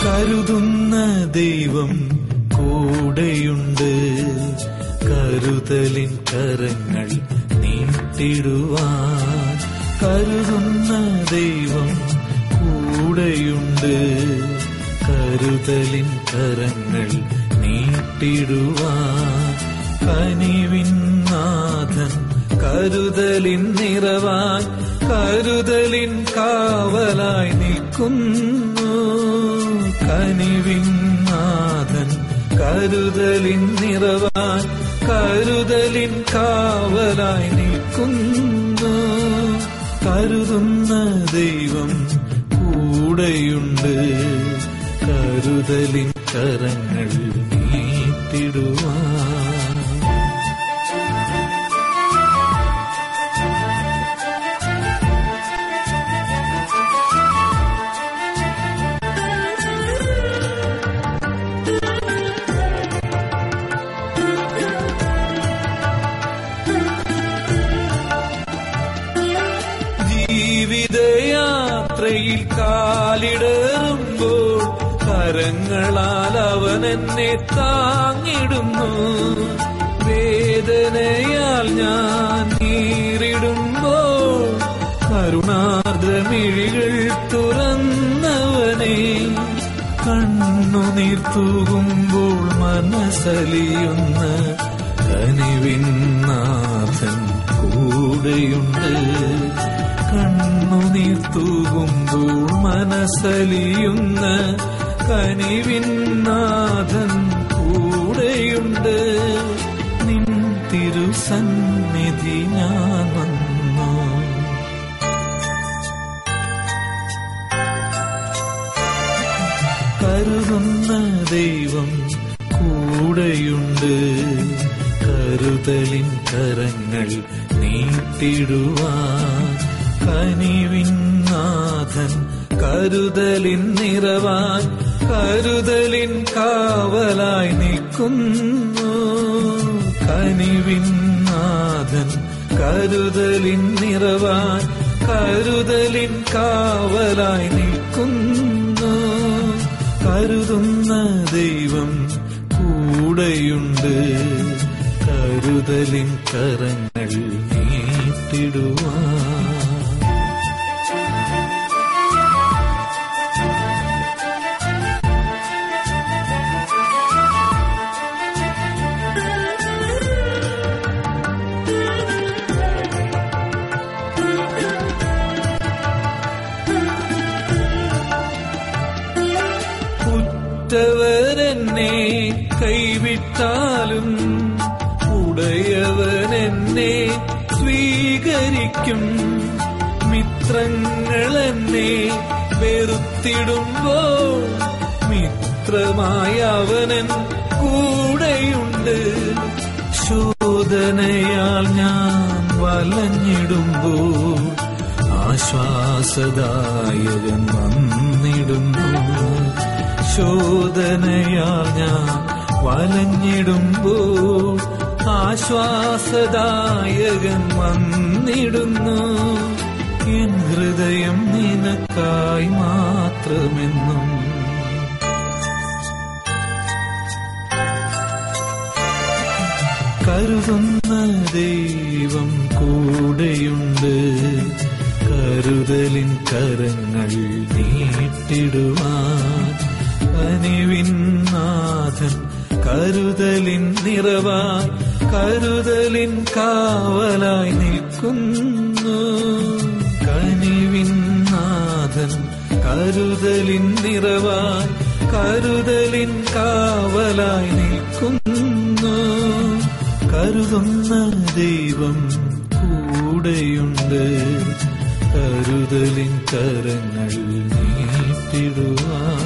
കരുതുന്ന ദൈവം കൂടെയുണ്ട് കരുതലിൻ കരങ്ങൾ നീട്ടിടുവാൻ കരുതുന്ന ദൈവം കൂടെയുണ്ട് കരുതലിൻ കരങ്ങൾ നീട്ടിടുവാൻ കനിവിന്നാഥൻ കരുതലിൻ നിറവാൻ കരുതലിൻ കാവലായി നിൽക്കുന്നു കനിവിന്നാഥൻ കരുതലിൻ നിറവാൻ കരുതലിൻ കാവലായി നിൽക്കുന്നു കരുതുന്ന ദൈവം കൂടെയുണ്ട് കരുതലിൻ കരങ്ങൾ നീട്ടിടുവാൻ ജീവിതയാത്രയിൽ കാലിടറുമ്പോൾ കരങ്ങളാൽ അവൻ എന്നെ താങ്ങിടുന്നു വേദനയാൽ ഞാൻ നീറിടുമ്പോൾ കരുണാർദ്രമിഴികൾ തുറന്നവനെ കണ്ണുനീർ തൂകുമ്പോൾ മനസ്സലിയുന്ന കനിവിന്നാഥൻ കൂടെയുണ്ട് കണ്ണുനീർ തൂകുമ്പോൾ മനസ്സലിയുന്ന കനിവിന്നാഥൻ കൂടെയുണ്ട് നിൻ തിരുസന്നിധി ഞാൻ വന്നു കരുതുന്ന ദൈവം കൂടെയുണ്ട് കരുതലിൻ കരങ്ങൾ നീട്ടിടുവാൻ കനിവിന്നാഥൻ കരുതലിൻ നിറവാൻ കരുതലിൻ കാവലായി നിൽക്കുന്നു കനിവിന്നാഥൻ കരുതലിൻ നിറവാൻ കരുതലിൻ കാവലായി നിൽക്കുന്നു കരുതുന്ന ദൈവം കൂടെയുണ്ട് കരുതലിൻ കരങ്ങൾ നീട്ടിടുവാൻ ഉറ്റവരെന്നെ കൈവിട്ടാലും ഉടയവൻ എന്നെ സ്വീകരിക്കും മിത്രങ്ങൾ എന്നെ വെറുത്തിടുമ്പോൾ മിത്രമായ അവനൻ കൂടെയുണ്ട് ശോധനയാൽ ഞാൻ വലഞ്ഞിടുമ്പോൾ ആശ്വാസദായകൻ വന്നിടുന്നു ശോധനയാൽ ഞാൻ വലഞ്ഞിടുമ്പോൾ ആശ്വാസദായകൻ വന്നിടുന്നു എൻ ഹൃദയം നിനക്കായി മാത്രമെന്നും കരുതുന്ന ദൈവം കൂടെയുണ്ട് കരുതലിൻ കരങ്ങൾ നീട്ടിടുവാൻ കനിവിന്നാഥൻ കരുതലിൻ നിറവാൻ കരുതലിൻ കാവലായി നിൽക്കുന്നു കനിവിന്നാഥൻ കരുതലിൻ നിറവാൻ കരുതലിൻ കാവലായി നിൽക്കുന്നു കരുതുന്ന ദൈവം കൂടെയുണ്ട് കരുതലിൻ കരങ്ങൾ നീട്ടിടുവാൻ